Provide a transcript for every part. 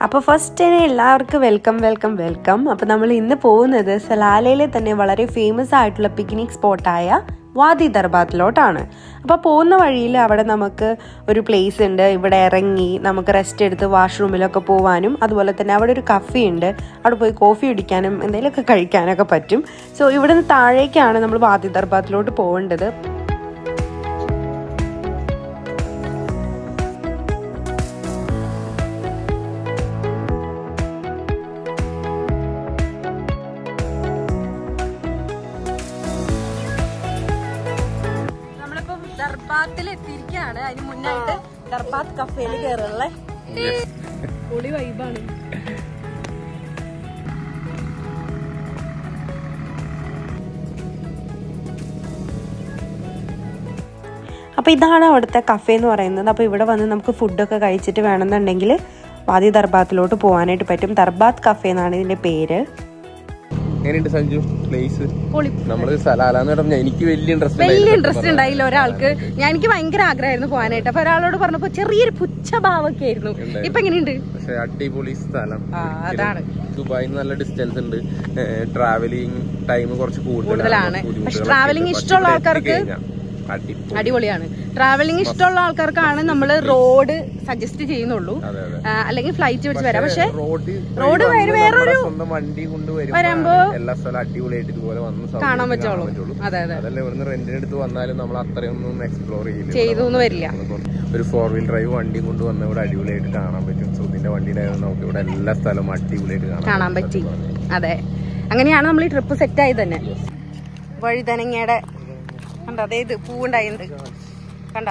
അപ്പോൾ ഫസ്റ്റ് തന്നെ എല്ലാവർക്കും വെൽക്കം വെൽക്കം വെൽക്കം അപ്പോൾ നമ്മൾ ഇന്ന് പോകുന്നത് സലാലയിലെ തന്നെ വളരെ ഫേമസ് ആയിട്ടുള്ള പിക്നിക് സ്പോട്ടായ വാദി ദർബാത്തിലോട്ടാണ് അപ്പോൾ പോകുന്ന വഴിയിൽ അവിടെ നമുക്ക് ഒരു പ്ലേസ് ഉണ്ട് ഇവിടെ ഇറങ്ങി നമുക്ക് റെസ്റ്റ് എടുത്ത് വാഷ്റൂമിലൊക്കെ പോകാനും അതുപോലെ തന്നെ അവിടെ ഒരു കഫേ ഉണ്ട് അവിടെ പോയി കോഫി കുടിക്കാനും എന്തെങ്കിലുമൊക്കെ കഴിക്കാനൊക്കെ പറ്റും സോ ഇവിടുന്ന് താഴേക്കാണ് നമ്മൾ വാദി ദർബാത്തിലോട്ട് പോകേണ്ടത് നമ്മളിപ്പം ദർബാത്തിൽ എത്തിയിരിക്കുകയാണ് അതിന് മുന്നായിട്ട് ദർബാത്ത് കഫേയിൽ കയറുള്ളേ പൊളി വൈബാണ് അപ്പോൾ ഇതാണ് അവിടുത്തെ കഫേ എന്ന് പറയുന്നത് അപ്പോൾ ഇവിടെ വന്ന് നമുക്ക് ഫുഡൊക്കെ കഴിച്ചിട്ട് വേണമെന്നുണ്ടെങ്കിൽ വാദി ദർബാത്തിലോട്ട് പോകാനായിട്ട് പറ്റും ദർബാത്ത് കഫേ എന്നാണ് ഇതിന്റെ പേര് എങ്ങനെയുണ്ട് സഞ്ജു പ്ലേസ് പൊളി നമ്മള് സലാലാന്ന് പറഞ്ഞാൽ എനിക്ക് വലിയ ഇൻട്രസ്റ്റ് വലിയ ഇൻട്രസ്റ്റ് ഉണ്ടായില്ല ഒരാൾക്ക് ഞാൻ എനിക്ക് ഭയങ്കര ആഗ്രഹമായിരുന്നു പോകാനായിട്ട് അപ്പൊ ഒരാളോട് പറഞ്ഞപ്പോ ചെറിയൊരു പുച്ഛഭാവമൊക്കെ ആയിരുന്നു ഇപ്പൊ എങ്ങനെയുണ്ട് പക്ഷെ അടിപൊളി സ്ഥലം ആ, അതാണ്. ദുബായിൽ നല്ല ഡിസ്റ്റൻസ് ഉണ്ട് ട്രാവലിംഗ് ടൈം കുറച്ച് കൂടുതലാണ്. കുറച്ച് പക്ഷെ ബുദ്ധിമുട്ടുകളൊക്കെ travelling ഉണ്ട്. ഇഷ്ടമുള്ള പക്ഷെ ആൾക്കാർക്ക് എത്തിക്കഴിഞ്ഞാ അടിപൊളി അടിപൊളിയാണ് ട്രാവലിംഗ് ഇഷ്ടമുള്ള ആൾക്കാർക്കാണ് നമ്മൾ റോഡ് സജസ്റ്റ് ചെയ്യുന്നുള്ളൂ അതെ അതെ ആ, അല്ലെങ്കിൽ ഫ്ലൈറ്റ് പിടിച്ച് വരാം പക്ഷെ റോഡ് റോഡ് വേറെ വേറൊരു സ്വന്തം വണ്ടി കൊണ്ട് വരുമ്പോ എല്ലാ സ്ഥലം അടിപൊളിയായിട്ട് ഇതുപോലെ വന്ന് സൗകര്യത്തിൽ കാണാൻ പറ്റുള്ളൂ അതെ അതെ അതല്ല ഇവിടുന്ന് റെന്റിനെടുത്ത് വന്നാലും നമ്മൾ അത്രയൊന്നും എക്സ്പ്ലോർ ചെയ്യില്ല ചെയ്തു എന്ന് വരില്ല ഒരു ഫോർ വീൽ ഡ്രൈവ് വണ്ടി കൊണ്ട് വന്ന് ഇവിടെ അടിപൊളിയായിട്ട് കാണാൻ പറ്റും സുധിന്റെ വണ്ടിയുടെ ആയതുകൊണ്ട് നമുക്ക് ഇവിടെ എല്ലാ സ്ഥലവും അടിപൊളിയായിട്ട് കാണാൻ കാണാൻ പറ്റി അതെ അങ്ങനെയാണ് നമ്മൾ ഈ ട്രിപ്പ് സെറ്റ് ആയത് തന്നെ വഴുതനങ്ങയുടെ കണ്ടോ അതേ ഇത് പൂവുണ്ടായത് കണ്ടോ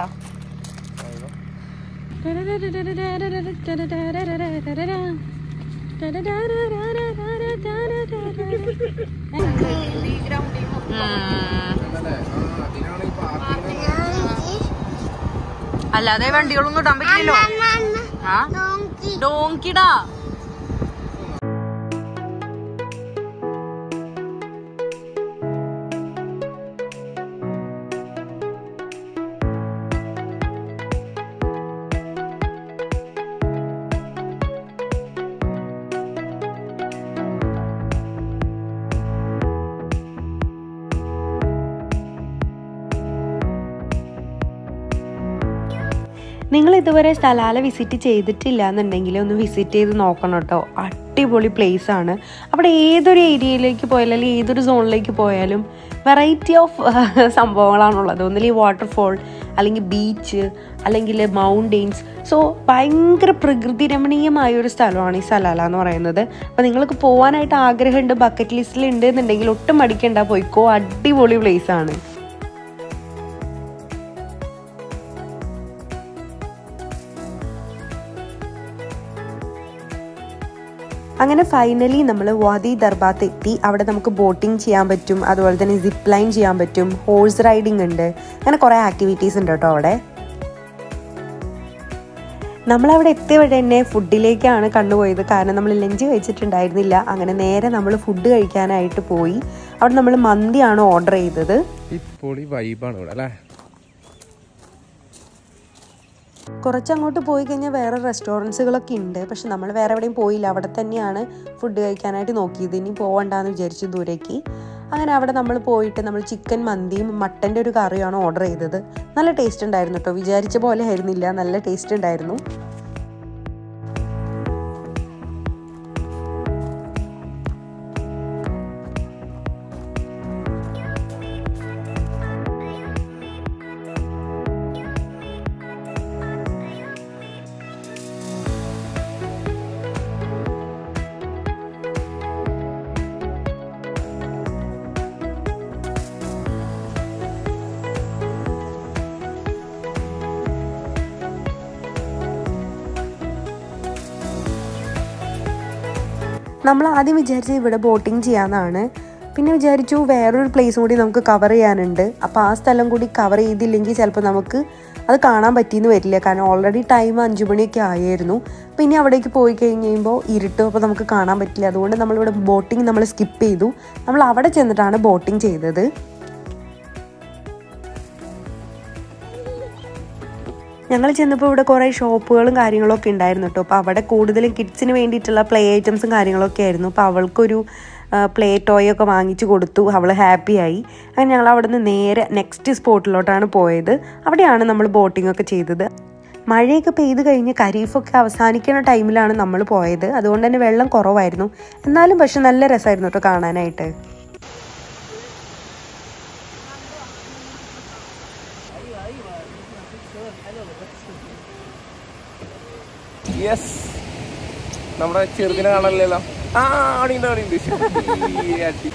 അല്ലാതെ വണ്ടികളൊന്നും ഇടാൻ പറ്റില്ലല്ലോ ആ ഡോങ്കിടാ നിങ്ങൾ ഇതുവരെ സ്ഥലാല വിസിറ്റ് ചെയ്തിട്ടില്ല എന്നുണ്ടെങ്കിൽ ഒന്ന് വിസിറ്റ് ചെയ്ത് നോക്കണം കേട്ടോ അടിപൊളി പ്ലേസ് ആണ് അവിടെ ഏതൊരു ഏരിയയിലേക്ക് പോയാലും അല്ലെങ്കിൽ ഏതൊരു സോണിലേക്ക് പോയാലും വെറൈറ്റി ഓഫ് സംഭവങ്ങളാണുള്ളത് ഒന്നിൽ വാട്ടർഫോൾ അല്ലെങ്കിൽ ബീച്ച് അല്ലെങ്കിൽ മൗണ്ടെയിൻസ് സോ ഭയങ്കര പ്രകൃതി രമണീയമായ ഒരു സ്ഥലമാണ് ഈ സലാല എന്ന് പറയുന്നത് അപ്പോൾ നിങ്ങൾക്ക് പോകാനായിട്ട് ആഗ്രഹമുണ്ട് ബക്കറ്റ് ലിസ്റ്റിൽ ഉണ്ട് എന്നുണ്ടെങ്കിൽ ഒട്ടും മടിക്കണ്ട പോയിക്കോ അടിപൊളി പ്ലേസ് ആണ് അങ്ങനെ ഫൈനലി നമ്മൾ വാദി ദർബാത്ത് എത്തി അവിടെ നമുക്ക് ബോട്ടിംഗ് ചെയ്യാൻ പറ്റും അതുപോലെ തന്നെ സിപ്പ് ലൈൻ ചെയ്യാൻ പറ്റും ഹോഴ്സ് റൈഡിംഗ് ഉണ്ട് അങ്ങനെ കുറേ ആക്ടിവിറ്റീസ് ഉണ്ട് കേട്ടോ അവിടെ നമ്മളവിടെ എത്തിയവിടെ തന്നെ ഫുഡിലേക്കാണ് കണ്ടുപോയത് കാരണം നമ്മൾ ലഞ്ച് കഴിച്ചിട്ടുണ്ടായിരുന്നില്ല അങ്ങനെ നേരെ നമ്മൾ ഫുഡ് കഴിക്കാനായിട്ട് പോയി അവിടെ നമ്മൾ മന്തിയാണ് ഓർഡർ ചെയ്തത് ഇപ്പൊളി വൈബാണ് ഇവിടെ അല്ലേ കുറച്ചങ്ങോട്ട് പോയി കഴിഞ്ഞാൽ വേറെ റെസ്റ്റോറൻറ്റ്സുകളൊക്കെ ഉണ്ട് പക്ഷെ നമ്മൾ വേറെ എവിടെയും പോയില്ല അവിടെ തന്നെയാണ് ഫുഡ് കഴിക്കാനായിട്ട് നോക്കിയത് ഇനി പോകണ്ടെന്ന് വിചാരിച്ചു ദൂരേക്ക് അങ്ങനെ അവിടെ നമ്മൾ പോയിട്ട് നമ്മൾ ചിക്കൻ മന്തിയും മട്ടൻ്റെ ഒരു കറിയാണ് ഓർഡർ ചെയ്തത് നല്ല ടേസ്റ്റ് ഉണ്ടായിരുന്നു കേട്ടോ വിചാരിച്ച പോലെ ആയിരുന്നില്ല നല്ല ടേസ്റ്റ് ഉണ്ടായിരുന്നു നമ്മൾ ആദ്യം വിചാരിച്ചത് ഇവിടെ ബോട്ടിംഗ് ചെയ്യാമെന്നാണ് പിന്നെ വിചാരിച്ചു വേറൊരു പ്ലേസും കൂടി നമുക്ക് കവർ ചെയ്യാനുണ്ട് അപ്പോൾ ആ സ്ഥലം കൂടി കവർ ചെയ്തില്ലെങ്കിൽ ചിലപ്പോൾ നമുക്ക് അത് കാണാൻ പറ്റിയെന്ന് വരില്ല കാരണം ഓൾറെഡി ടൈം അഞ്ചു മണിയൊക്കെ ആയിരുന്നു അപ്പോൾ ഇനി അവിടേക്ക് പോയി കഴിഞ്ഞ് കഴിയുമ്പോൾ ഇരുട്ടും അപ്പോൾ നമുക്ക് കാണാൻ പറ്റില്ല അതുകൊണ്ട് നമ്മളിവിടെ ബോട്ടിംഗ് നമ്മൾ സ്കിപ്പ് ചെയ്തു നമ്മൾ അവിടെ ചെന്നിട്ടാണ് ബോട്ടിംഗ് ചെയ്തത് ഞങ്ങൾ ചെന്നപ്പോൾ ഇവിടെ കുറേ ഷോപ്പുകളും കാര്യങ്ങളൊക്കെ ഉണ്ടായിരുന്നു കേട്ടോ അപ്പോൾ അവിടെ കൂടുതലും കിഡ്സിന് വേണ്ടിയിട്ടുള്ള പ്ലേ ഐറ്റംസും കാര്യങ്ങളൊക്കെ ആയിരുന്നു അപ്പോൾ അവൾക്കൊരു പ്ലേ ടോയ് ഒക്കെ വാങ്ങിച്ചു കൊടുത്തു അവൾ ഹാപ്പിയായി അങ്ങനെ ഞങ്ങൾ അവിടെ നിന്ന് നേരെ നെക്സ്റ്റ് സ്പോട്ടിലോട്ടാണ് പോയത് അവിടെയാണ് നമ്മൾ ബോട്ടിംഗ് ഒക്കെ ചെയ്തത് മഴയൊക്കെ പെയ്ത് കഴിഞ്ഞ് ഖരീഫൊക്കെ അവസാനിക്കുന്ന ടൈമിലാണ് നമ്മൾ പോയത് അതുകൊണ്ട് തന്നെ വെള്ളം കുറവായിരുന്നു എന്നാലും പക്ഷെ നല്ല രസമായിരുന്നു കേട്ടോ കാണാനായിട്ട് യെസ് നമ്മുടെ ചെറുതിനെ കാണാനില്ലല്ലോ ആ അടിയുണ്ട് അടിയുണ്ട് ഈ അടി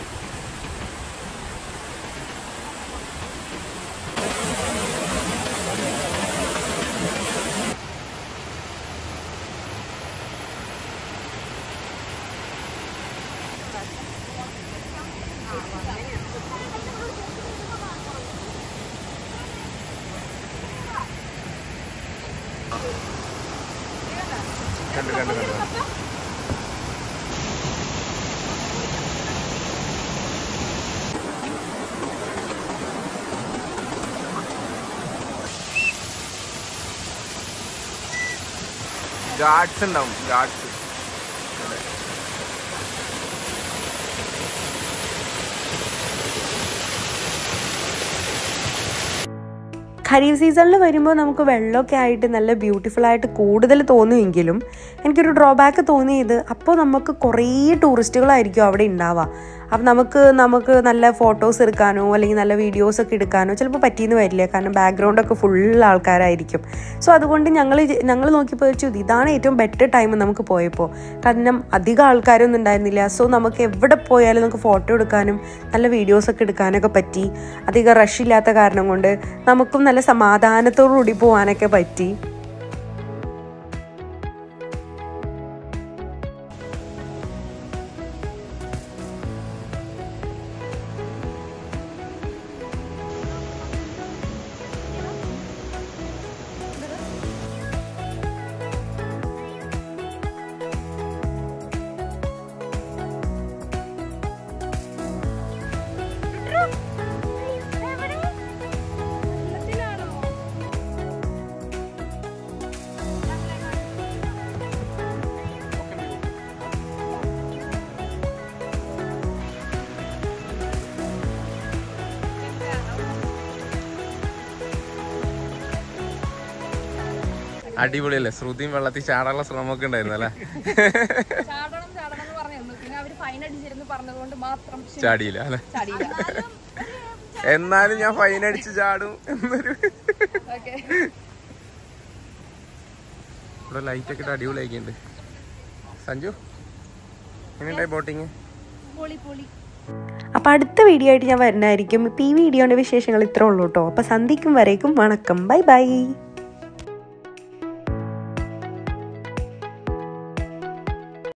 കണ്ടു കണ്ടു കണ്ടു കണ്ടു. ഗാർഡ്സ് ഉണ്ടാവും ഗാർഡ്സ് ഖരീഫ് സീസണിൽ വരുമ്പോൾ നമുക്ക് വെള്ളമൊക്കെ ആയിട്ട് നല്ല ബ്യൂട്ടിഫുൾ ആയിട്ട് കൂടുതൽ തോന്നുമെങ്കിലും എനിക്കൊരു ഡ്രോബാക്ക് തോന്നിയത് അപ്പോൾ നമുക്ക് കുറേ ടൂറിസ്റ്റുകളായിരിക്കും അവിടെ ഉണ്ടാവുക അപ്പം നമുക്ക് നമുക്ക് നല്ല ഫോട്ടോസ് എടുക്കാനോ അല്ലെങ്കിൽ നല്ല വീഡിയോസ് ഒക്കെ എടുക്കാനോ ചിലപ്പോൾ പറ്റിയെന്ന് വരില്ല കാരണം ബാക്ക്ഗ്രൗണ്ടൊക്കെ ഫുൾ ആൾക്കാരായിരിക്കും സോ അതുകൊണ്ട് ഞങ്ങൾ ഞങ്ങൾ നോക്കിയപ്പോൾ വെച്ചു ഇതാണ് ഏറ്റവും ബെറ്റർ ടൈം നമുക്ക് പോയപ്പോൾ കാരണം അധികം ആൾക്കാരൊന്നും ഉണ്ടായിരുന്നില്ല സോ നമുക്ക് എവിടെ പോയാലും നമുക്ക് ഫോട്ടോ എടുക്കാനും നല്ല വീഡിയോസ് ഒക്കെ എടുക്കാനൊക്കെ പറ്റി അധികം റഷ് ഇല്ലാത്ത കാരണം കൊണ്ട് നമുക്കും നല്ല സമാധാനത്തോടു കൂടി പോകാനൊക്കെ പറ്റി അടിപൊളിയല്ലേ ശ്രുതിയും വെള്ളത്തിൽ ചാടാനുള്ള ശ്രമമൊക്കെ ഉണ്ടായിരുന്നു അല്ലേ ചാടണം ചാടണം എന്ന് പറഞ്ഞു പിന്നെ അവര് ഫൈൻ അടിച്ചിരുന്നു പറഞ്ഞതുകൊണ്ട് മാത്രം ശരി, ചാടിയില്ല അല്ലെ ചാടിയില്ല എന്നാലും ഞാൻ ഫൈൻ അടിച്ച് ചാടും എന്നൊരു ഓക്കെ ഇവിടെ ലൈറ്റ് ഒക്കെ ഇട്ട് അടിപൊളിയാക്കിണ്ട് സഞ്ജു എങ്ങനെയുണ്ടായി ബോട്ടിങ് പൊളി പൊളി അപ്പോൾ അടുത്ത വീഡിയോ ആയിട്ട് ഞാൻ വരുന്നതായിരിക്കും ഇപ്പോൾ ഈ വീഡിയോൻ്റെ വിശേഷങ്ങൾ ഇത്രേ ഉള്ളൂ കേട്ടോ അപ്പോൾ സന്ധിക്കും വരേക്കും വണക്കം ബൈ ബൈ